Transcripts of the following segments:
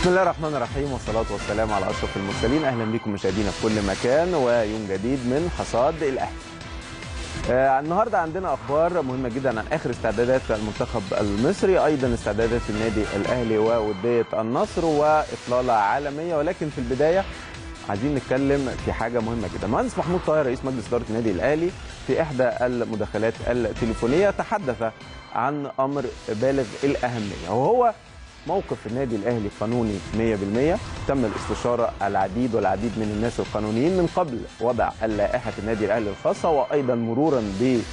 بسم الله الرحمن الرحيم والصلاة والسلام على أشرف المرسلين أهلا بكم مشاهدينا في كل مكان ويوم جديد من حصاد الأهلي آه النهارده عندنا اخبار مهمه جدا عن اخر استعدادات المنتخب المصري ايضا استعدادات النادي الاهلي ووديه النصر واطلاله عالميه ولكن في البدايه عايزين نتكلم في حاجه مهمه جدا المهندس محمود طاهر رئيس مجلس اداره النادي الاهلي في احدى المداخلات التليفونيه تحدث عن امر بالغ الاهميه وهو موقف النادي الاهلي قانوني 100% تم الاستشاره العديد والعديد من الناس القانونيين من قبل وضع لائحه النادي الاهلي الخاصه وايضا مرورا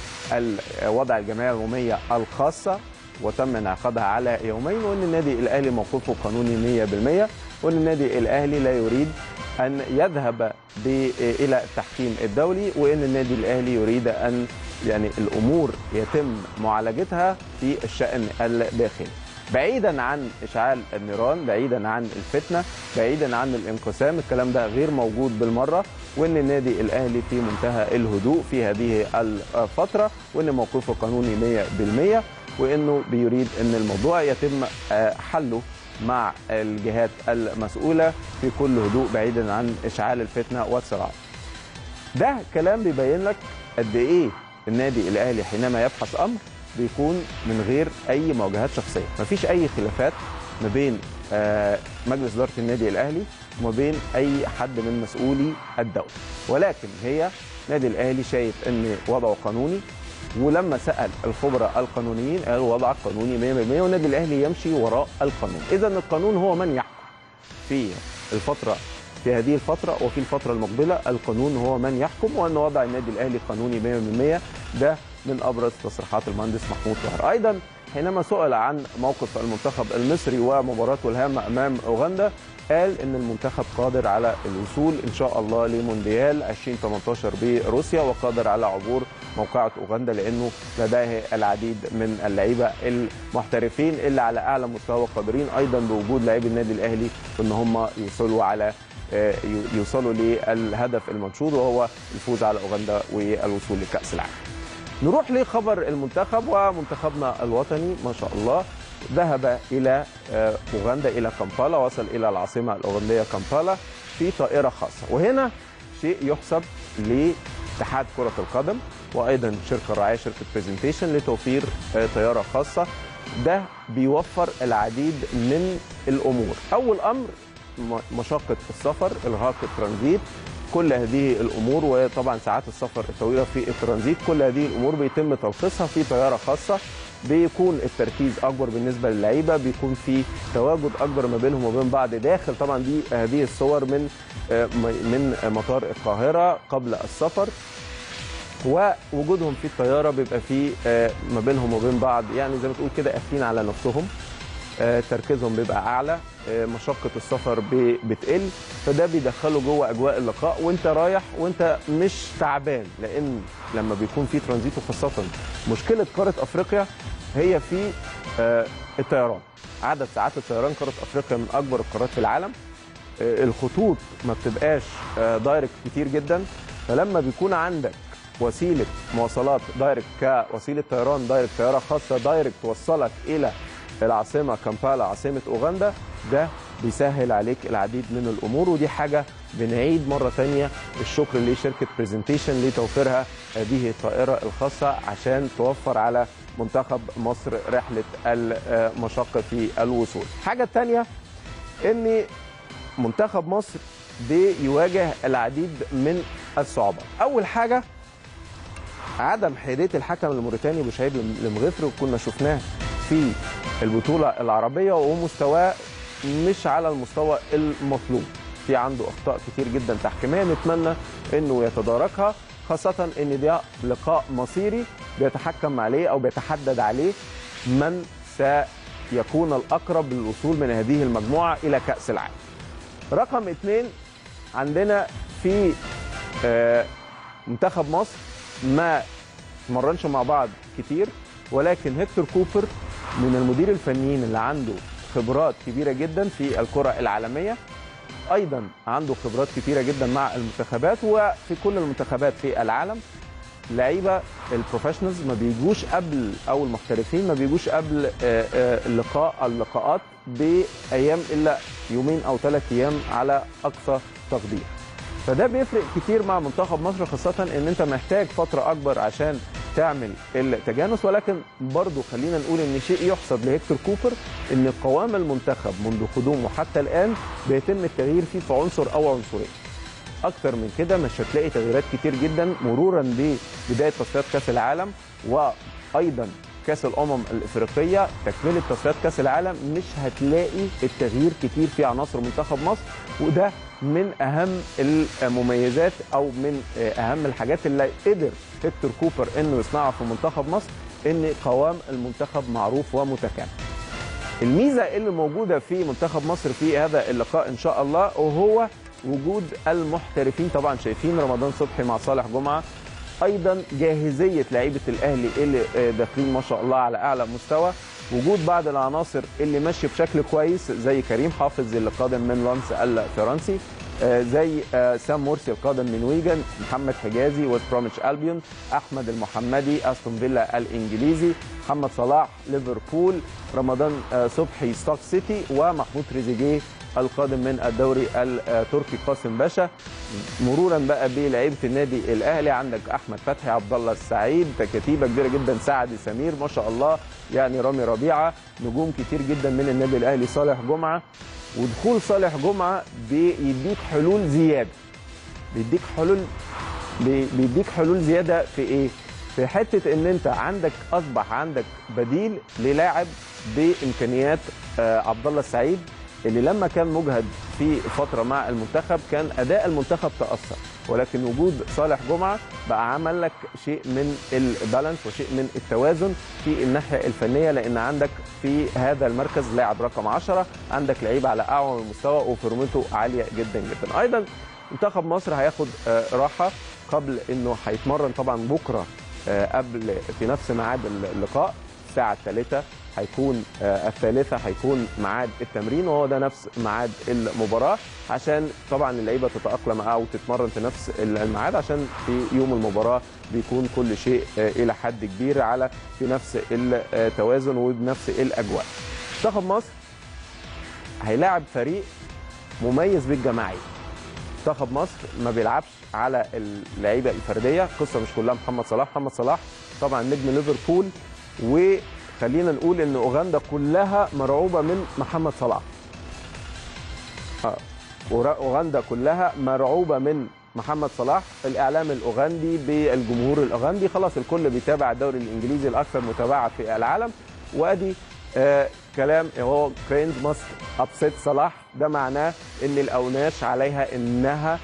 بوضع الجمعيه العموميه الخاصه وتم انعقادها على يومين وان النادي الاهلي موقفه قانوني 100% وان النادي الاهلي لا يريد ان يذهب الى التحكيم الدولي وان النادي الاهلي يريد ان يعني الامور يتم معالجتها في الشان الداخلي بعيدا عن اشعال النيران بعيدا عن الفتنه بعيدا عن الانقسام الكلام ده غير موجود بالمره وان النادي الاهلي في منتهى الهدوء في هذه الفتره وان موقفه قانوني 100% وانه بيريد ان الموضوع يتم حله مع الجهات المسؤوله في كل هدوء بعيدا عن اشعال الفتنه والصراع. ده كلام بيبين لك قد ايه النادي الاهلي حينما يبحث امر بيكون من غير اي مواجهات شخصيه مفيش اي خلافات ما بين مجلس اداره النادي الاهلي وما بين اي حد من مسؤولي الدوله ولكن هي النادي الاهلي شايف ان وضعه قانوني ولما سال الخبراء القانونيين قالوا وضعك قانوني 100% والنادي الاهلي يمشي وراء القانون اذا القانون هو من يحكم في الفتره في هذه الفترة وفي الفترة المقبلة القانون هو من يحكم وأن وضع النادي الأهلي قانوني 100% ده من أبرز تصريحات المهندس محمود طاهر أيضا حينما سئل عن موقف المنتخب المصري ومباراته الهامة أمام أوغندا قال ان المنتخب قادر على الوصول ان شاء الله لمونديال 2018 بروسيا وقادر على عبور موقعة اوغندا لانه لديه العديد من اللعيبه المحترفين اللي على اعلى مستوى قادرين ايضا بوجود لاعبي النادي الاهلي ان هم يوصلوا على يوصلوا للهدف المنشود وهو الفوز على اوغندا والوصول لكاس العالم. نروح لخبر المنتخب ومنتخبنا الوطني ما شاء الله ذهب الى اوغندا الى كامبالا وصل الى العاصمه الاوغنديه كامبالا في طائره خاصه وهنا شيء يحسب لاتحاد كره القدم وايضا شركه الراعيه شركه برزنتيشن لتوفير طياره خاصه ده بيوفر العديد من الامور اول امر مشقه السفر الغاء الترانزيت كل هذه الامور وطبعا ساعات السفر الطويله في الترانزيت كل هذه الامور بيتم تلخيصها في طياره خاصه بيكون التركيز اكبر بالنسبه للعيبه بيكون في تواجد اكبر ما بينهم وبين بعض داخل طبعا دي هذه الصور من من مطار القاهره قبل السفر ووجودهم في الطياره بيبقى في ما بينهم وبين بعض يعني زي ما تقول كده قافلين على نفسهم تركيزهم بيبقى اعلى مشقه السفر بتقل فده بيدخله جوه اجواء اللقاء وانت رايح وانت مش تعبان لان لما بيكون في ترانزيت وخاصه مشكله قاره افريقيا هي في الطيران عدد ساعات الطيران قاره افريقيا من اكبر القارات في العالم الخطوط ما بتبقاش دايركت كتير جدا فلما بيكون عندك وسيله مواصلات دايركت كوسيله طيران دايركت طياره خاصه دايركت توصلك الى العاصمه كامبالا عاصمه اوغندا ده بيسهل عليك العديد من الامور ودي حاجه بنعيد مره ثانيه الشكر لشركه برزنتيشن لتوفيرها هذه الطائره الخاصه عشان توفر على منتخب مصر رحله المشقه في الوصول. الحاجه الثانيه ان منتخب مصر بيواجه العديد من الصعوبات. اول حاجه عدم حياديه الحكم الموريتاني بشهيد المغفري وكنا شفناه في البطولة العربية ومستواه مش على المستوى المطلوب في عنده أخطاء كتير جدا تحكيمية نتمنى أنه يتداركها خاصة أن ده لقاء مصيري بيتحكم عليه أو بيتحدد عليه من سيكون الأقرب للوصول من هذه المجموعة إلى كأس العالم رقم اثنين عندنا في منتخب مصر ما تمرنش مع بعض كتير ولكن هيكتور كوبر من المدير الفنيين اللي عنده خبرات كبيره جدا في الكره العالميه ايضا عنده خبرات كتيره جدا مع المنتخبات وفي كل المنتخبات في العالم لعيبه البروفيشنالز ما بيجوش قبل او المحترفين ما بيجوش قبل آه، آه، اللقاء اللقاءات بايام الا يومين او ثلاث ايام على اقصى تقدير فده بيفرق كتير مع منتخب مصر خاصه ان انت محتاج فتره اكبر عشان تعمل التجانس ولكن برضه خلينا نقول ان شيء يحسب لهيكتور كوبر ان قوام المنتخب منذ قدومه حتى الان بيتم التغيير فيه في عنصر او عنصرين اكتر من كده مش هتلاقي تغييرات كتير جدا مرورا ببدايه تصفيات كاس العالم وايضا كاس الامم الافريقيه تكمله تصفيات كاس العالم مش هتلاقي التغيير كتير في عناصر منتخب مصر وده من اهم المميزات او من اهم الحاجات اللي قدر هيكتور كوبر انه يصنعها في منتخب مصر ان قوام المنتخب معروف ومتكامل الميزه اللي موجوده في منتخب مصر في هذا اللقاء ان شاء الله وهو وجود المحترفين طبعا شايفين رمضان صبحي مع صالح جمعه ايضا جاهزيه لعيبه الاهلي اللي آه، داخلين ما شاء الله على اعلى مستوى وجود بعض العناصر اللي ماشيه بشكل كويس زي كريم حافظ اللي قادم من لانس الفرنسي آه، زي آه، سام مرسي القادم من ويجن محمد حجازي ويست بروميتش البيون احمد المحمدي استون فيلا الانجليزي محمد صلاح ليفربول رمضان آه، صبحي ستوك سيتي ومحمود تريزيجيه القادم من الدوري التركي قاسم باشا مرورا بقى بلعيبه النادي الاهلي عندك احمد فتحي عبد الله السعيد كتيبه كبيره جدا سعد سمير ما شاء الله يعني رامي ربيعه نجوم كتير جدا من النادي الاهلي صالح جمعه ودخول صالح جمعه بيديك حلول زياده بيديك حلول بي- بيديك حلول زياده في ايه؟ في حته ان انت عندك اصبح عندك بديل للاعب بامكانيات آه، عبد الله السعيد اللي لما كان مجهد في فتره مع المنتخب كان اداء المنتخب تاثر ولكن وجود صالح جمعه بقى عمل لك شيء من البالانس وشيء من التوازن في الناحيه الفنيه لان عندك في هذا المركز لاعب رقم 10 عندك لعيب على اعلى مستوى وفورمته عاليه جدا جدا ايضا منتخب مصر هياخد آه، راحه قبل انه هيتمرن طبعا بكره آه، قبل في نفس ميعاد اللقاء الساعه الثالثه هيكون آه، الثالثه هيكون ميعاد التمرين وهو ده نفس ميعاد المباراه عشان طبعا اللعيبه تتاقلم معاه وتتمرن في نفس الميعاد عشان في يوم المباراه بيكون كل شيء آه، الى حد كبير على في نفس التوازن وبنفس الاجواء. منتخب مصر هيلاعب فريق مميز بالجماعيه. منتخب مصر ما بيلعبش على اللعيبه الفرديه القصه مش كلها محمد صلاح محمد صلاح طبعا نجم ليفربول وخلينا نقول ان اوغندا كلها مرعوبه من محمد صلاح آه. ورا- اوغندا كلها مرعوبه من محمد صلاح الاعلام الاوغندي بالجمهور الاوغندي خلاص الكل بيتابع الدوري الانجليزي الاكثر متابعه في العالم وادي آه كلام هو كرينز ماست ابسيت صلاح ده معناه ان الاوناش عليها انها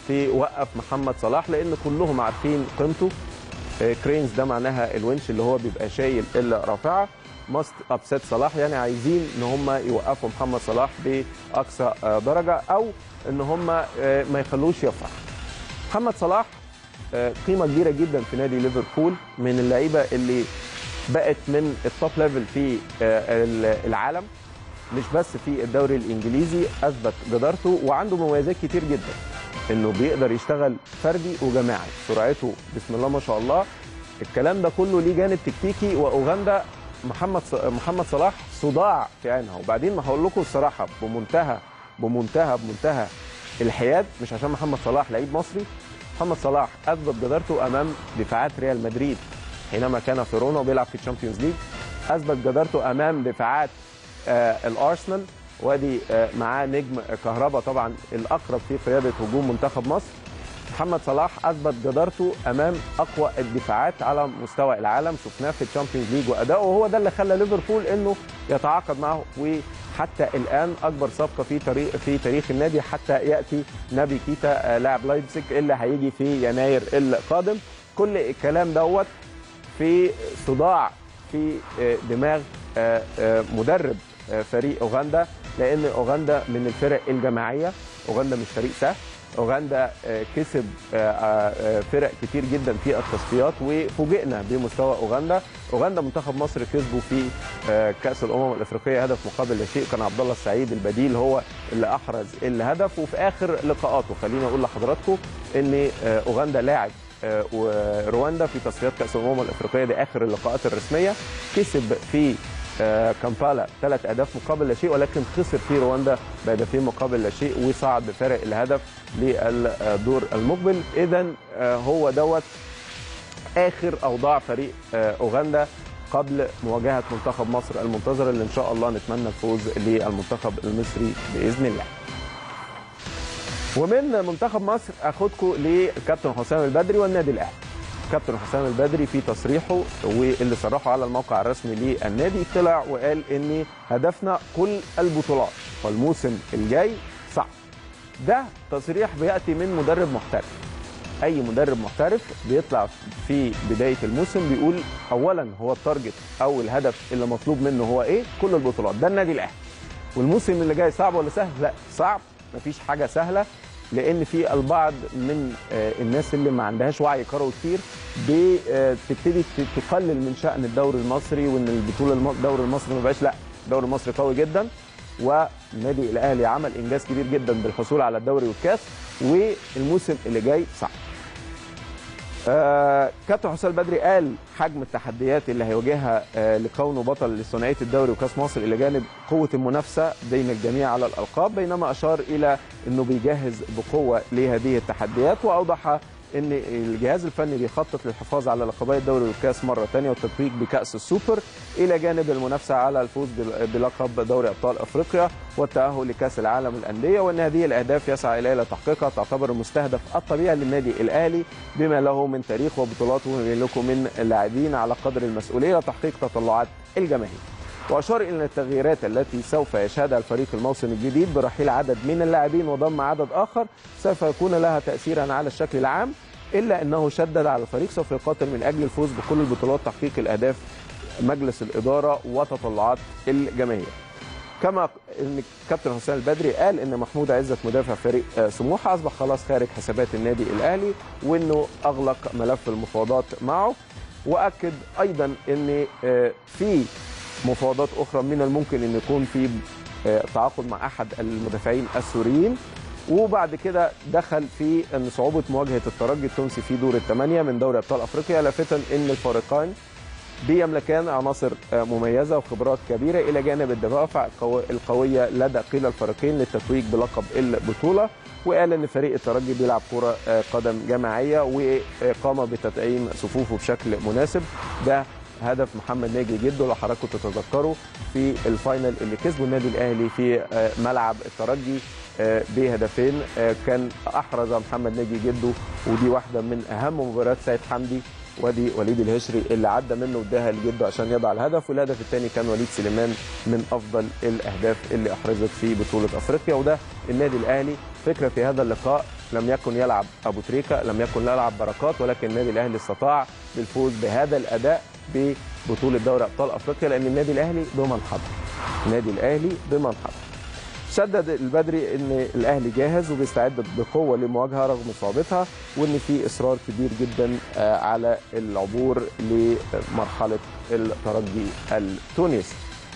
توقف محمد صلاح لان كلهم عارفين قيمته آه، كرينز ده معناها الونش اللي هو بيبقى شايل الرافعه ماست ابسيت صلاح يعني عايزين ان هم يوقفوا محمد صلاح باقصى آه، درجه او ان هم آه، ما يخلوش يفرح محمد صلاح آه، قيمه كبيره جدا في نادي ليفربول من اللعيبه اللي بقت من التوب ليفل في آه، العالم مش بس في الدوري الانجليزي اثبت جدارته وعنده مميزات كتير جدا انه بيقدر يشتغل فردي وجماعي سرعته بسم الله ما شاء الله الكلام ده كله ليه جانب تكتيكي واوغندا محمد ص- محمد صلاح صداع في عينها وبعدين ما هقول لكم الصراحه بمنتهى بمنتهى بمنتهى الحياد مش عشان محمد صلاح لعيب مصري محمد صلاح اثبت جدارته امام دفاعات ريال مدريد حينما كان في روما وبيلعب في الشامبيونز ليج اثبت جدارته امام دفاعات آه الارسنال وادي آه معاه نجم كهربا طبعا الاقرب في قياده هجوم منتخب مصر محمد صلاح اثبت جدارته امام اقوى الدفاعات على مستوى العالم شفناه في الشامبيونز ليج واداؤه وهو ده اللي خلى ليفربول انه يتعاقد معه وحتى الان اكبر صفقه في تاريخ في تاريخ النادي حتى ياتي نبي كيتا آه، لاعب لايبزيج اللي هيجي في يناير القادم كل الكلام دوت في صداع في آه، دماغ آه، آه، مدرب آه، فريق اوغندا لان اوغندا من الفرق الجماعيه اوغندا مش فريق سهل اوغندا آه، كسب آه، آه، فرق كتير جدا في التصفيات وفوجئنا بمستوى اوغندا اوغندا منتخب مصر كسبوا في آه، كاس الامم الافريقيه هدف مقابل لا شيء كان عبد الله السعيد البديل هو اللي احرز الهدف وفي اخر لقاءاته خليني اقول لحضراتكم ان آه، اوغندا لاعب آه، ورواندا في تصفيات كاس الامم الافريقيه دي اخر اللقاءات الرسميه كسب في آه، كامبالا ثلاث اهداف مقابل لا شيء ولكن خسر في رواندا بهدفين مقابل لا شيء وصعد بفارق الهدف للدور المقبل اذا آه، هو دوت اخر اوضاع فريق آه، اوغندا قبل مواجهه منتخب مصر المنتظره اللي ان شاء الله نتمنى الفوز للمنتخب المصري باذن الله. ومن منتخب مصر اخدكم للكابتن حسام البدري والنادي الاهلي. كابتن حسام البدري في تصريحه واللي صرحه على الموقع الرسمي للنادي طلع وقال ان هدفنا كل البطولات والموسم الجاي صعب. ده تصريح بياتي من مدرب محترف. اي مدرب محترف بيطلع في بدايه الموسم بيقول اولا هو التارجت او الهدف اللي مطلوب منه هو ايه كل البطولات ده النادي الاهلي والموسم اللي جاي صعب ولا سهل لا صعب مفيش حاجه سهله لان في البعض من آه، الناس اللي ما عندهاش وعي كروي كتير بتبتدي ت- تقلل من شان الدوري المصري وان البطوله الم- الدوري المصري ما بقاش لا الدوري المصري قوي جدا والنادي الاهلي عمل انجاز كبير جدا بالحصول على الدوري والكاس والموسم اللي جاي صعب آه، كابتن حسام البدري قال حجم التحديات اللي هيواجهها آه، لكونه بطل لثنائيه الدوري وكاس مصر الى جانب قوه المنافسه بين الجميع على الالقاب بينما اشار الى انه بيجهز بقوه لهذه التحديات واوضح ان الجهاز الفني بيخطط للحفاظ على لقبي الدوري والكاس مره ثانيه والتتويج بكاس السوبر الى جانب المنافسه على الفوز بال- بلقب دوري ابطال افريقيا والتاهل لكاس العالم للانديه وان هذه الاهداف يسعى اليها لتحقيقها تعتبر المستهدف الطبيعي للنادي الاهلي بما له من تاريخ وبطولات وما له من لاعبين على قدر المسؤوليه لتحقيق تطلعات الجماهير. واشار الى التغييرات التي سوف يشهدها الفريق الموسم الجديد برحيل عدد من اللاعبين وضم عدد اخر سوف يكون لها تاثيرا على الشكل العام الا انه شدد على الفريق سوف يقاتل من اجل الفوز بكل البطولات تحقيق الاهداف مجلس الاداره وتطلعات الجماهير. كما ان كابتن حسام البدري قال ان محمود عزت مدافع فريق آه، سموحه اصبح خلاص خارج حسابات النادي الاهلي وانه اغلق ملف المفاوضات معه واكد ايضا ان آه، في مفاوضات اخرى من الممكن ان يكون في آه، تعاقد مع احد المدافعين السوريين وبعد كده دخل في ان صعوبه مواجهه الترجي التونسي في دور الثمانيه من دوري ابطال افريقيا لافتا ان الفريقين بيملكان عناصر آه، مميزه وخبرات كبيره الى جانب الدوافع القو- القويه لدى كلا الفريقين للتتويج بلقب البطوله وقال ان فريق الترجي بيلعب كره آه، قدم جماعيه وقام بتدعيم صفوفه بشكل مناسب ده هدف محمد ناجي جده لو حضراتكم تتذكروا في الفاينل اللي كسبه النادي الاهلي في آه، ملعب الترجي آه، بهدفين آه، كان احرز محمد ناجي جده ودي واحده من اهم مباريات سيد حمدي وادي وليد الهشري اللي عدى منه واداها لجده عشان يضع الهدف والهدف الثاني كان وليد سليمان من افضل الاهداف اللي احرزت في بطوله افريقيا وده النادي الاهلي فكره في هذا اللقاء لم يكن يلعب ابو تريكه لم يكن يلعب بركات ولكن النادي الاهلي استطاع بالفوز بهذا الاداء ببطوله دوري ابطال افريقيا لان النادي الاهلي ضمن حظ النادي الاهلي ضمن حظ شدد البدري ان الاهلي جاهز وبيستعد بقوه للمواجهه رغم صعوبتها وان في اصرار كبير جدا آه، على العبور لمرحله الترجي التونسي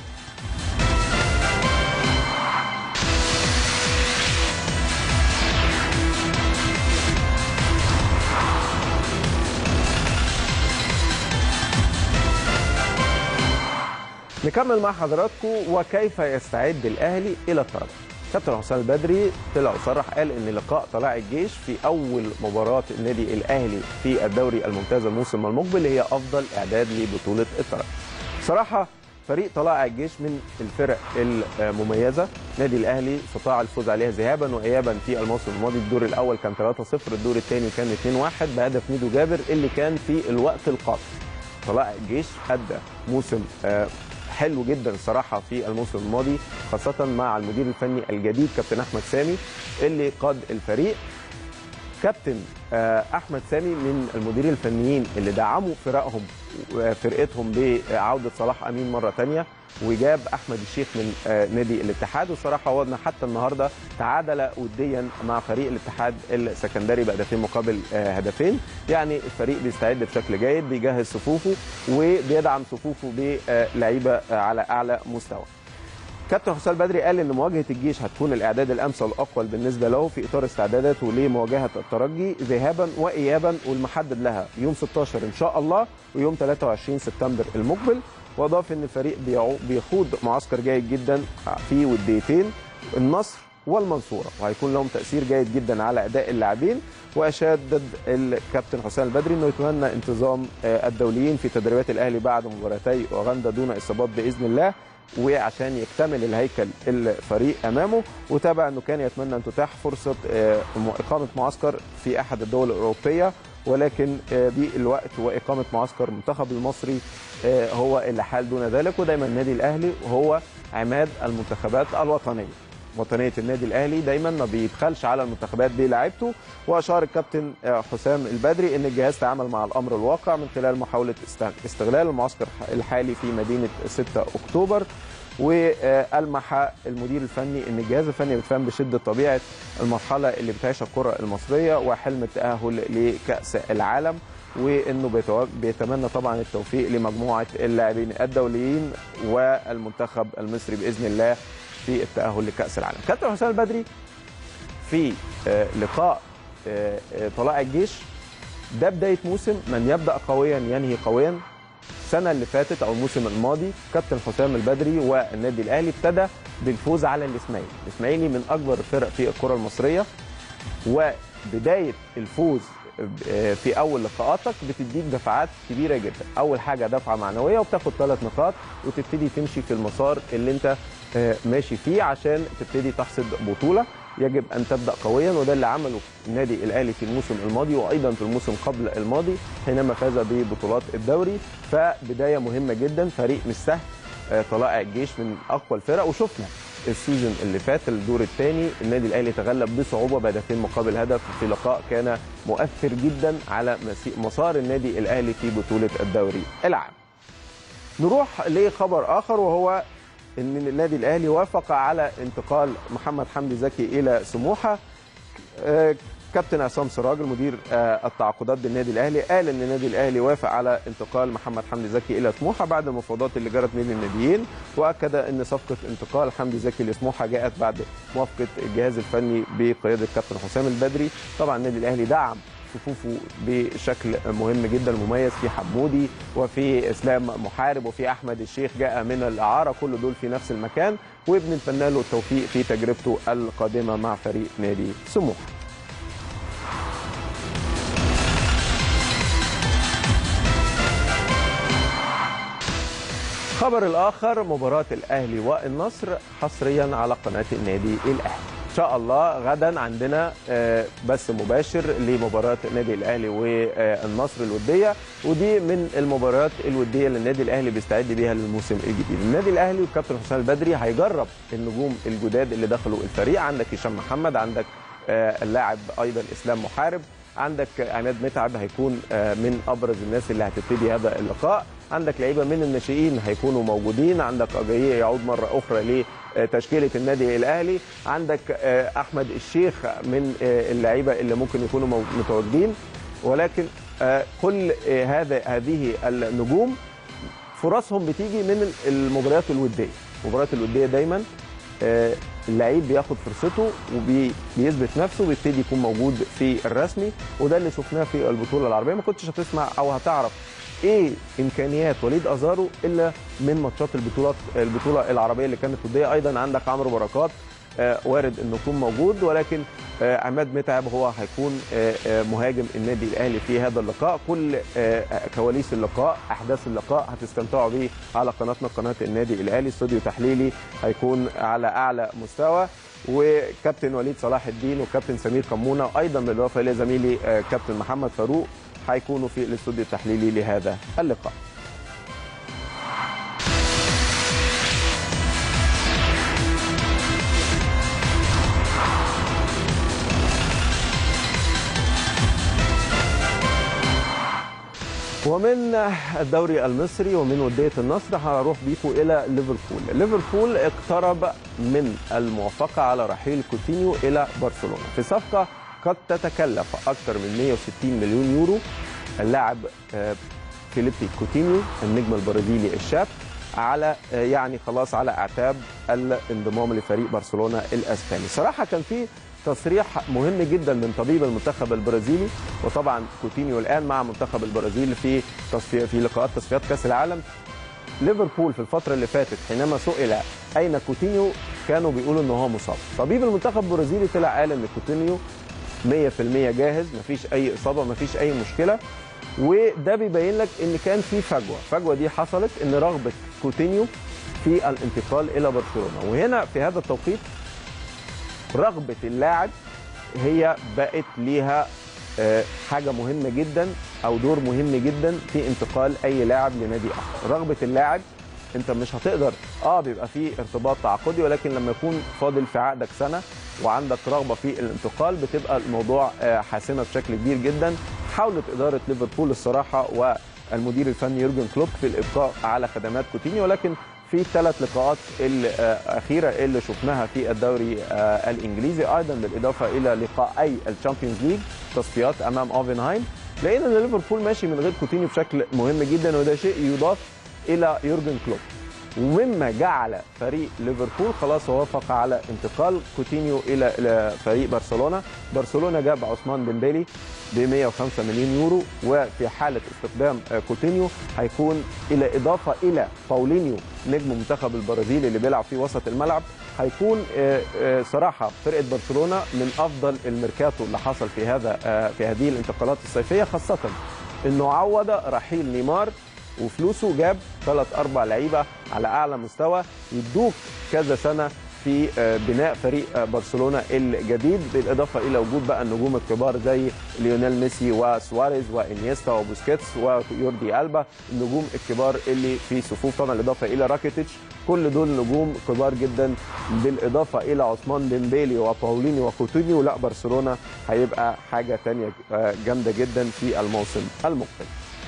نكمل مع حضراتكم وكيف يستعد الاهلي الى الترجي. كابتن حسام البدري طلع وصرح قال ان لقاء طلائع الجيش في اول مباراه النادي الاهلي في الدوري الممتاز الموسم المقبل هي افضل اعداد لبطوله الترجي. صراحه فريق طلائع الجيش من الفرق المميزه، النادي الاهلي استطاع الفوز عليها ذهابا وايابا في الموسم الماضي الدور الاول كان 3-0 الدور الثاني كان 2-1 بهدف ميدو جابر اللي كان في الوقت القاتل. طلائع الجيش ادى موسم آه، حلو جدا صراحه في الموسم الماضي خاصه مع المدير الفني الجديد كابتن احمد سامي اللي قاد الفريق كابتن آه، احمد سامي من المديرين الفنيين اللي دعموا فرقهم فرقتهم بعوده صلاح امين مره ثانيه وجاب احمد الشيخ من آه، نادي الاتحاد وصراحه وضنا حتى النهارده تعادل وديا مع فريق الاتحاد السكندري بهدفين مقابل آه، هدفين يعني الفريق بيستعد بشكل جيد بيجهز صفوفه وبيدعم صفوفه بلعيبه آه، على اعلى مستوى كابتن حسام بدري قال ان مواجهه الجيش هتكون الاعداد الامثل والاقوى بالنسبه له في اطار استعداداته لمواجهه الترجي ذهابا وايابا والمحدد لها يوم 16 ان شاء الله ويوم 23 سبتمبر المقبل واضاف ان الفريق بيخوض معسكر جيد جدا في وديتين النصر والمنصوره وهيكون لهم تاثير جيد جدا على اداء اللاعبين واشاد الكابتن حسام البدري انه يتمنى انتظام الدوليين في تدريبات الاهلي بعد مباراتي اوغندا دون اصابات باذن الله وعشان يكتمل الهيكل الفريق امامه وتابع انه كان يتمنى ان تتاح فرصه اقامه معسكر في احد الدول الاوروبيه ولكن بالوقت واقامه معسكر المنتخب المصري هو اللي حال دون ذلك ودايما النادي الاهلي هو عماد المنتخبات الوطنيه وطنيه النادي الاهلي دايما ما بيبخلش على المنتخبات بلاعيبته واشار الكابتن حسام البدري ان الجهاز تعامل مع الامر الواقع من خلال محاوله استغلال المعسكر الحالي في مدينه 6 اكتوبر والمح المدير الفني ان الجهاز الفني بيتفهم بشده طبيعه المرحله اللي بتعيشها الكره المصريه وحلم التاهل لكاس العالم وانه بيتمنى طبعا التوفيق لمجموعه اللاعبين الدوليين والمنتخب المصري باذن الله في التاهل لكاس العالم. كابتن حسام البدري في لقاء طلائع الجيش ده بدايه موسم من يبدا قويا ينهي قويا السنه اللي فاتت او الموسم الماضي كابتن حسام البدري والنادي الاهلي ابتدى بالفوز على الاسماعيلي، الاسماعيلي من اكبر الفرق في الكره المصريه وبدايه الفوز في اول لقاءاتك بتديك دفعات كبيره جدا، اول حاجه دفعه معنويه وبتاخد ثلاث نقاط وتبتدي تمشي في المسار اللي انت ماشي فيه عشان تبتدي تحصد بطوله يجب ان تبدا قويا وده اللي عمله النادي الاهلي في الموسم الماضي وايضا في الموسم قبل الماضي حينما فاز ببطولات الدوري فبدايه مهمه جدا فريق مش سهل طلائع الجيش من اقوى الفرق وشفنا السيزون اللي فات الدور الثاني النادي الاهلي تغلب بصعوبه بهدفين مقابل هدف في لقاء كان مؤثر جدا على مسار النادي الاهلي في بطوله الدوري العام. نروح لخبر اخر وهو ان النادي الاهلي وافق على انتقال محمد حمدي زكي الى سموحه كابتن عصام سراج المدير التعاقدات بالنادي الاهلي قال ان النادي الاهلي وافق على انتقال محمد حمدي زكي الى سموحه بعد المفاوضات اللي جرت بين الناديين واكد ان صفقه انتقال حمدي زكي لسموحه جاءت بعد موافقه الجهاز الفني بقياده الكابتن حسام البدري طبعا النادي الاهلي دعم صفوفه بشكل مهم جدا مميز في حمودي وفي اسلام محارب وفي احمد الشيخ جاء من الاعاره كل دول في نفس المكان وبنتمنى له التوفيق في تجربته القادمه مع فريق نادي سموحه الخبر الاخر مباراه الاهلي والنصر حصريا على قناه النادي الاهلي ان شاء الله غدا عندنا بث مباشر لمباراه النادي الاهلي والنصر الوديه ودي من المباريات الوديه اللي النادي الاهلي بيستعد بيها للموسم الجديد النادي الاهلي والكابتن حسام البدري هيجرب النجوم الجداد اللي دخلوا الفريق عندك هشام محمد عندك اللاعب ايضا اسلام محارب عندك عماد متعب هيكون من ابرز الناس اللي هتبتدي هذا اللقاء عندك لعيبه من الناشئين هيكونوا موجودين عندك اجاييه يعود مره اخرى لتشكيله النادي الاهلي عندك احمد الشيخ من اللعيبه اللي ممكن يكونوا متواجدين ولكن كل هذا هذه النجوم فرصهم بتيجي من المباريات الوديه المباريات الوديه دايما اللعيب بياخد فرصته وبيثبت نفسه وبيبتدي يكون موجود في الرسمي وده اللي شفناه في البطوله العربيه ما كنتش هتسمع او هتعرف ايه امكانيات وليد ازارو الا من ماتشات البطولات البطوله العربيه اللي كانت وديه ايضا عندك عمرو بركات آه وارد انه يكون موجود ولكن آه عماد متعب هو هيكون آه مهاجم النادي الاهلي في هذا اللقاء كل كواليس اللقاء احداث اللقاء هتستمتعوا بيه على قناتنا قناه النادي الاهلي استوديو تحليلي هيكون على اعلى مستوى وكابتن وليد صلاح الدين وكابتن سمير كمونه وايضا بالاضافه الى زميلي كابتن محمد فاروق هيكونوا في الاستوديو التحليلي لهذا اللقاء ومن الدوري المصري ومن ودية النصر هروح بيكم إلى ليفربول ليفربول اقترب من الموافقة على رحيل كوتينيو إلى برشلونة في صفقة قد تتكلف أكثر من 160 مليون يورو اللاعب فيليبي كوتينيو النجم البرازيلي الشاب على يعني خلاص على اعتاب الانضمام لفريق برشلونه الاسباني صراحه كان في تصريح مهم جدا من طبيب المنتخب البرازيلي وطبعا كوتينيو الان مع منتخب البرازيل في تصفي في لقاءات تصفيات كاس العالم ليفربول في الفتره اللي فاتت حينما سئل اين كوتينيو كانوا بيقولوا ان هو مصاب طبيب المنتخب البرازيلي طلع قال ان كوتينيو 100% جاهز مفيش اي اصابه مفيش اي مشكله وده بيبين لك ان كان في فجوه الفجوه دي حصلت ان رغبه كوتينيو في الانتقال الى برشلونه وهنا في هذا التوقيت رغبه اللاعب هي بقت ليها حاجه مهمه جدا او دور مهم جدا في انتقال اي لاعب لنادي اخر رغبه اللاعب انت مش هتقدر اه بيبقى في ارتباط تعاقدي ولكن لما يكون فاضل في عقدك سنه وعندك رغبه في الانتقال بتبقى الموضوع حاسمه بشكل كبير جدا حاولت اداره ليفربول الصراحه والمدير الفني يورجن كلوب في الابقاء على خدمات كوتينيو ولكن في الثلاث لقاءات الاخيره اللي شفناها في الدوري الانجليزي ايضا بالاضافه الى لقاءي الشامبيونز ليج تصفيات امام اوفنهايم لقينا ان ليفربول ماشي من غير كوتينيو بشكل مهم جدا وده شيء يضاف الى يورجن كلوب ومما جعل فريق ليفربول خلاص وافق على انتقال كوتينيو الى فريق برشلونه برشلونه جاب عثمان ديمبélé ب 105 مليون يورو وفي حاله استخدام كوتينيو هيكون الى اضافه الى باولينيو نجم منتخب البرازيل اللي بيلعب في وسط الملعب هيكون صراحه فرقه برشلونه من افضل الميركاتو اللي حصل في هذا في هذه الانتقالات الصيفيه خاصه انه عوض رحيل نيمار وفلوسه جاب ثلاث اربع لعيبه على اعلى مستوى يدوك كذا سنه في بناء فريق برشلونه الجديد بالاضافه الى وجود بقى النجوم الكبار زي ليونيل ميسي وسواريز وانيستا وبوسكيتس ويوردي البا النجوم الكبار اللي في صفوف طبعا بالاضافه الى راكيتيتش كل دول نجوم كبار جدا بالاضافه الى عثمان ديمبélé وباوليني وكوتينيو لا برشلونه هيبقى حاجه ثانيه جامده جدا في الموسم المقبل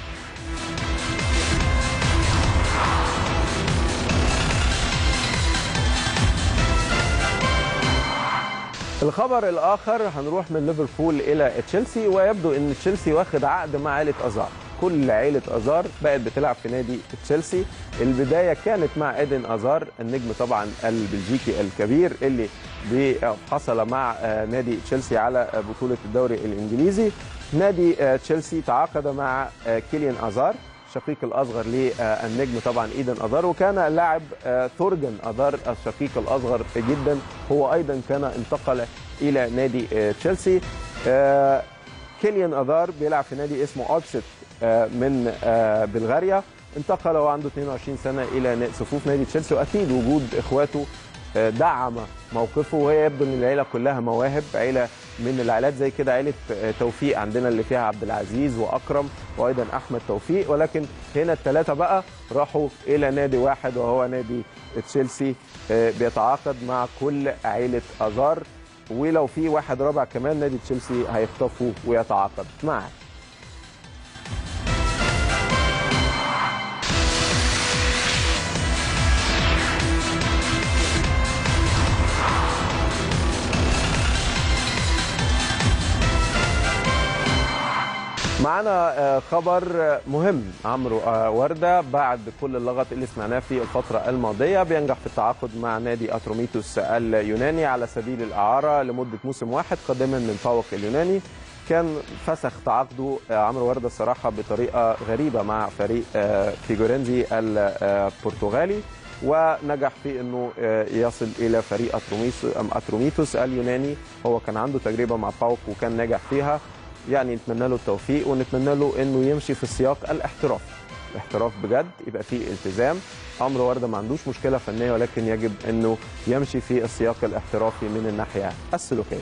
الخبر الاخر هنروح من ليفربول الى تشيلسي ويبدو ان تشيلسي واخد عقد مع عائله ازار كل عائله ازار بقت بتلعب في نادي تشيلسي البدايه كانت مع ايدن ازار النجم طبعا البلجيكي الكبير اللي حصل مع نادي تشيلسي على بطوله الدوري الانجليزي نادي تشيلسي تعاقد مع كيليان ازار الشقيق الاصغر للنجم طبعا ايدن ازار وكان اللاعب ثورجن ازار الشقيق الاصغر جدا هو ايضا كان انتقل الى نادي تشيلسي كيليان ازار بيلعب في نادي اسمه اوتست من بلغاريا انتقل وعنده 22 سنه الى صفوف نادي تشيلسي واكيد وجود اخواته دعم موقفه وهي يبدو ان العيله كلها مواهب عيله من العائلات زي كده عيله توفيق عندنا اللي فيها عبد العزيز واكرم وايضا احمد توفيق ولكن هنا الثلاثه بقى راحوا الى نادي واحد وهو نادي تشيلسي بيتعاقد مع كل عيله ازار ولو في واحد رابع كمان نادي تشيلسي هيخطفه ويتعاقد معاه معانا خبر مهم عمرو ورده بعد كل اللغط اللي سمعناه في الفتره الماضيه بينجح في التعاقد مع نادي اتروميتوس اليوناني على سبيل الاعاره لمده موسم واحد قادما من فاوق اليوناني كان فسخ تعاقده عمرو ورده الصراحه بطريقه غريبه مع فريق فيجورينزي البرتغالي ونجح في انه يصل الى فريق اتروميتوس اليوناني هو كان عنده تجربه مع فاوق وكان ناجح فيها يعني نتمنى له التوفيق ونتمنى له انه يمشي في السياق الاحترافي الاحتراف بجد يبقى فيه التزام امر ورده ما عندوش مشكله فنيه ولكن يجب انه يمشي في السياق الاحترافي من الناحيه السلوكيه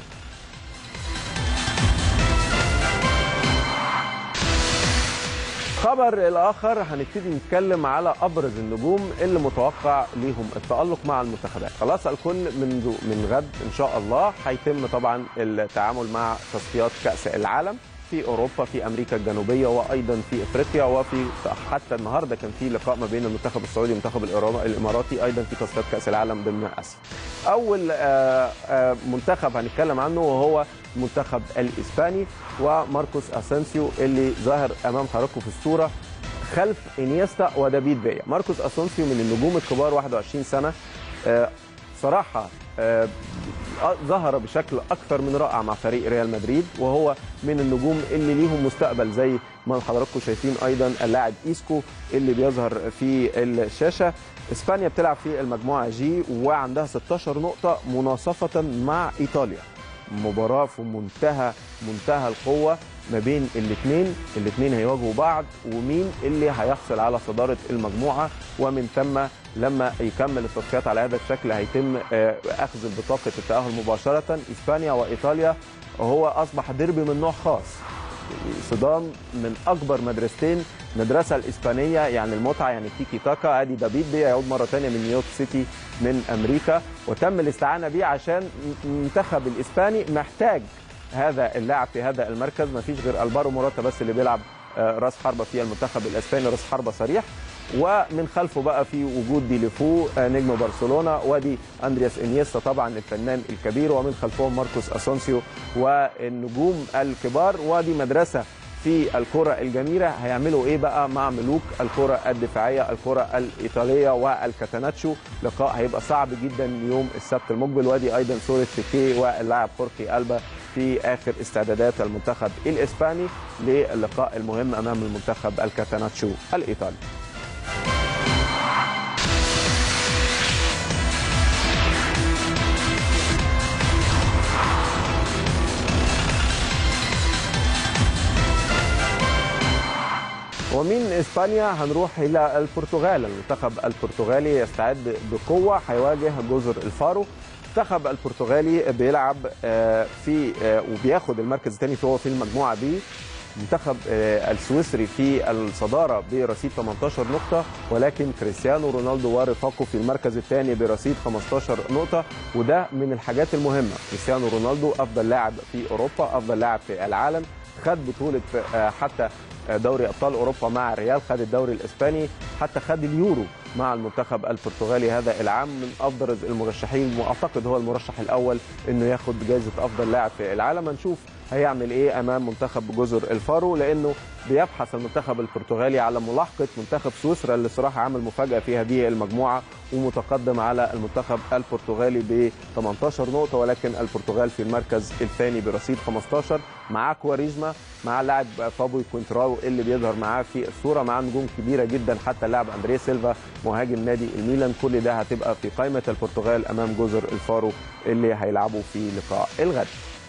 الخبر الاخر هنبتدي نتكلم على ابرز النجوم اللي متوقع ليهم التالق مع المنتخبات خلاص الكل من من غد ان شاء الله هيتم طبعا التعامل مع تصفيات كاس العالم في اوروبا في امريكا الجنوبيه وايضا في افريقيا وفي حتى النهارده كان في لقاء ما بين المنتخب السعودي والمنتخب الاماراتي ايضا في تصفيات كاس العالم ضمن اسيا. اول منتخب هنتكلم عنه وهو المنتخب الاسباني وماركوس اسانسيو اللي ظاهر امام حضراتكم في الصوره خلف انيستا ودافيد فيا ماركوس اسونسيو من النجوم الكبار 21 سنه آه، صراحه آه، ظهر بشكل اكثر من رائع مع فريق ريال مدريد وهو من النجوم اللي ليهم مستقبل زي ما حضراتكم شايفين ايضا اللاعب ايسكو اللي بيظهر في الشاشه اسبانيا بتلعب في المجموعه جي وعندها 16 نقطه مناصفه مع ايطاليا مباراه في منتهى منتهى القوه ما بين الاثنين الاثنين هيواجهوا بعض ومين اللي هيحصل على صداره المجموعه ومن ثم لما يكمل التصفيات على هذا الشكل هيتم آه، اخذ بطاقه التاهل مباشره اسبانيا وايطاليا هو اصبح ديربي من نوع خاص صدام من اكبر مدرستين المدرسه الاسبانيه يعني المتعه يعني تيكي تاكا ادي دافيد بيه يعود مره ثانيه من نيويورك سيتي من امريكا وتم الاستعانه بيه عشان المنتخب الاسباني محتاج هذا اللاعب في هذا المركز ما فيش غير البارو موراتا بس اللي بيلعب آه، راس حربه في المنتخب الاسباني راس حربه صريح ومن خلفه بقى في وجود دي ليفو آه، نجم برشلونه ودي اندرياس انيستا طبعا الفنان الكبير ومن خلفهم ماركوس اسونسيو والنجوم الكبار ودي مدرسه في الكرة الجميلة هيعملوا ايه بقى مع ملوك الكرة الدفاعية الكرة الإيطالية والكاتاناتشو لقاء هيبقى صعب جدا يوم السبت المقبل وادي أيضا صورة بيكيه واللاعب خورخي ألبا في آخر استعدادات المنتخب الإسباني للقاء المهم أمام المنتخب الكاتاناتشو الإيطالي ومن اسبانيا هنروح الى البرتغال المنتخب البرتغالي يستعد بقوه هيواجه جزر الفارو المنتخب البرتغالي بيلعب آه، في آه، وبياخد المركز الثاني هو في المجموعه بي المنتخب آه، السويسري في الصداره برصيد 18 نقطه ولكن كريستيانو رونالدو ورفاقه في المركز الثاني برصيد 15 نقطه وده من الحاجات المهمه كريستيانو رونالدو افضل لاعب في اوروبا افضل لاعب في العالم خد بطوله آه، حتى دوري ابطال اوروبا مع الريال خد الدوري الاسباني حتى خد اليورو مع المنتخب البرتغالي هذا العام من افضل المرشحين واعتقد هو المرشح الاول انه ياخد جائزه افضل لاعب في العالم هنشوف هيعمل ايه امام منتخب جزر الفارو لانه بيبحث المنتخب البرتغالي على ملاحقه منتخب سويسرا اللي صراحه عمل مفاجاه في هذه المجموعه ومتقدم على المنتخب البرتغالي ب 18 نقطه ولكن البرتغال في المركز الثاني برصيد 15 معاه كواريزما مع اللاعب فابوي كونتراو اللي بيظهر معاه في الصوره مع نجوم كبيره جدا حتى اللاعب اندريه سيلفا مهاجم نادي الميلان كل ده هتبقى في قائمه البرتغال امام جزر الفارو اللي هيلعبوا في لقاء الغد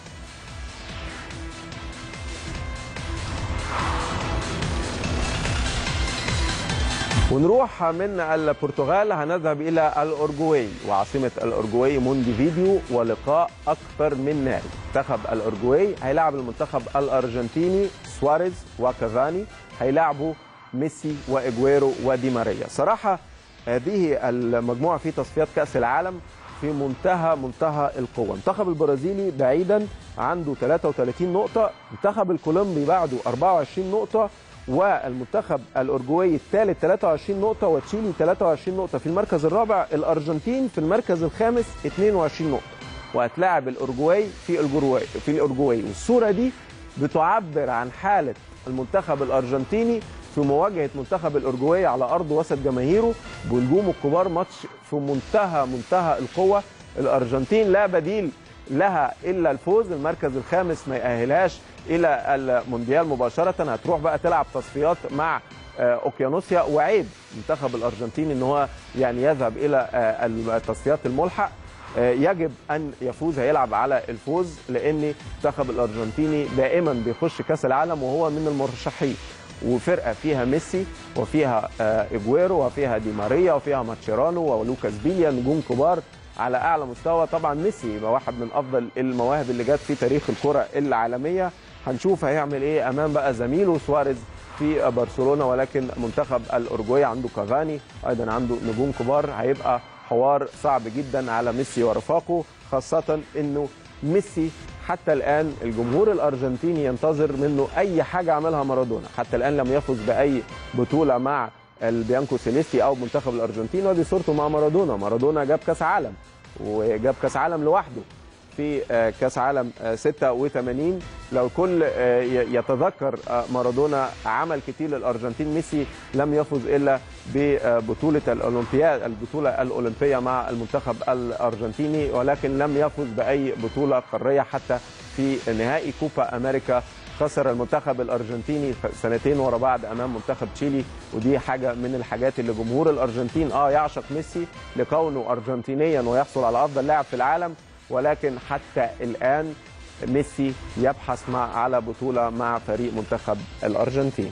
ونروح من البرتغال هنذهب الى الاورجواي وعاصمه الاورجواي مونديفيديو ولقاء اكثر من ناري منتخب الاورجواي هيلاعب المنتخب الارجنتيني سواريز وكافاني هيلاعبوا ميسي واجويرو ودي ماريا صراحه هذه المجموعه في تصفيات كاس العالم في منتهى منتهى القوه المنتخب البرازيلي بعيدا عنده 33 نقطه المنتخب الكولومبي بعده 24 نقطه والمنتخب الاورجواي الثالث 23 نقطه وتشيلي 23 نقطه في المركز الرابع الارجنتين في المركز الخامس 22 نقطه وهتلاعب الاورجواي في الجرواي في الاورجواي والصوره دي بتعبر عن حاله المنتخب الارجنتيني في مواجهه منتخب الاورجواي على ارض وسط جماهيره بنجومه الكبار ماتش في منتهى منتهى القوه الارجنتين لا بديل لها الا الفوز المركز الخامس ما يأهلهاش الى المونديال مباشره هتروح بقى تلعب تصفيات مع آه، اوكيانوسيا وعيب منتخب الارجنتين ان هو يعني يذهب الى آه، التصفيات الملحق آه، يجب ان يفوز هيلعب على الفوز لان المنتخب الارجنتيني دائما بيخش كاس العالم وهو من المرشحين وفرقه فيها ميسي وفيها اجويرو وفيها دي ماريا وفيها ماتشيرانو ولوكاس بيليا نجوم كبار على اعلى مستوى طبعا ميسي يبقى واحد من افضل المواهب اللي جت في تاريخ الكره العالميه هنشوف هيعمل ايه امام بقى زميله سواريز في برشلونه ولكن منتخب الاورجواي عنده كافاني ايضا عنده نجوم كبار هيبقى حوار صعب جدا على ميسي ورفاقه خاصه انه ميسي حتى الان الجمهور الارجنتيني ينتظر منه اي حاجه عملها مارادونا حتى الان لم يفز باي بطوله مع البيانكو سيليستي او منتخب الارجنتين ودي صورته مع مارادونا مارادونا جاب كاس عالم وجاب كاس عالم لوحده في كاس عالم 86 لو الكل يتذكر مارادونا عمل كتير للارجنتين ميسي لم يفز الا ببطوله الاولمبياد البطوله الاولمبيه مع المنتخب الارجنتيني ولكن لم يفز باي بطوله قاريه حتى في نهائي كوبا امريكا خسر المنتخب الارجنتيني سنتين ورا بعض امام منتخب تشيلي ودي حاجه من الحاجات اللي جمهور الارجنتين اه يعشق ميسي لكونه ارجنتينيا ويحصل على افضل لاعب في العالم ولكن حتى الان ميسي يبحث مع على بطوله مع فريق منتخب الارجنتين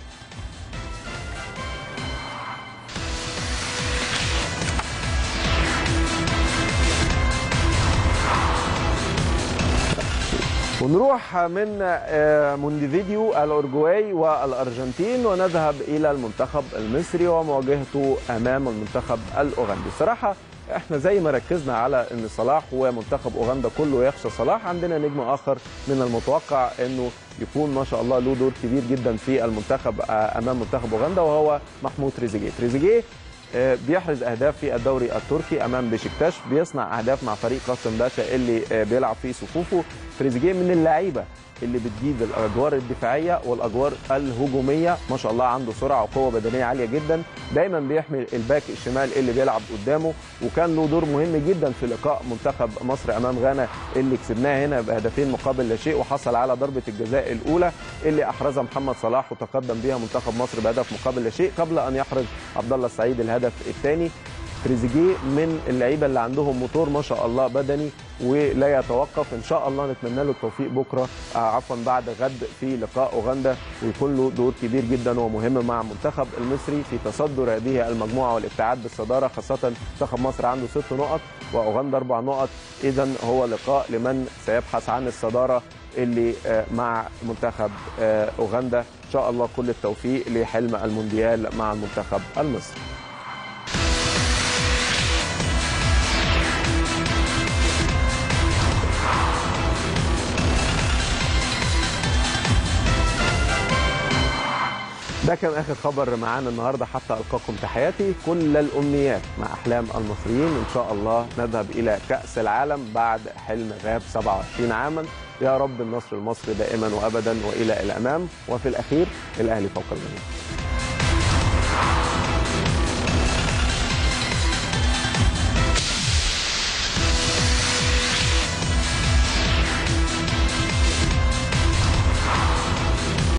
ونروح من مونديفيديو الاورجواي والارجنتين ونذهب الى المنتخب المصري ومواجهته امام المنتخب الاوغندي صراحه احنا زي ما ركزنا على ان صلاح ومنتخب اوغندا كله يخشى صلاح عندنا نجم اخر من المتوقع انه يكون ما شاء الله له دور كبير جدا في المنتخب امام منتخب اوغندا وهو محمود تريزيجيه تريزيجيه بيحرز اهداف في الدوري التركي امام بشكتاش بيصنع اهداف مع فريق قاسم باشا اللي بيلعب في صفوفه تريزيجيه من اللعيبه اللي بتجيد الادوار الدفاعيه والادوار الهجوميه ما شاء الله عنده سرعه وقوه بدنيه عاليه جدا دايما بيحمي الباك الشمال اللي بيلعب قدامه وكان له دور مهم جدا في لقاء منتخب مصر امام غانا اللي كسبناه هنا بهدفين مقابل لا شيء وحصل على ضربه الجزاء الاولى اللي احرزها محمد صلاح وتقدم بها منتخب مصر بهدف مقابل لا شيء قبل ان يحرز عبد الله السعيد الهدف الثاني تريزيجيه من اللعيبه اللي عندهم موتور ما شاء الله بدني ولا يتوقف ان شاء الله نتمنى له التوفيق بكره آه عفوا بعد غد في لقاء اوغندا ويكون له دور كبير جدا ومهم مع المنتخب المصري في تصدر هذه المجموعه والابتعاد بالصداره خاصه منتخب مصر عنده ست نقط واوغندا اربع نقط اذا هو لقاء لمن سيبحث عن الصداره اللي آه مع منتخب آه اوغندا ان شاء الله كل التوفيق لحلم المونديال مع المنتخب المصري ده كان اخر خبر معانا النهارده حتى القاكم تحياتي كل الامنيات مع احلام المصريين ان شاء الله نذهب الى كاس العالم بعد حلم غاب 27 عاما يا رب النصر المصري دائما وابدا والى الامام وفي الاخير الاهلي فوق الجميع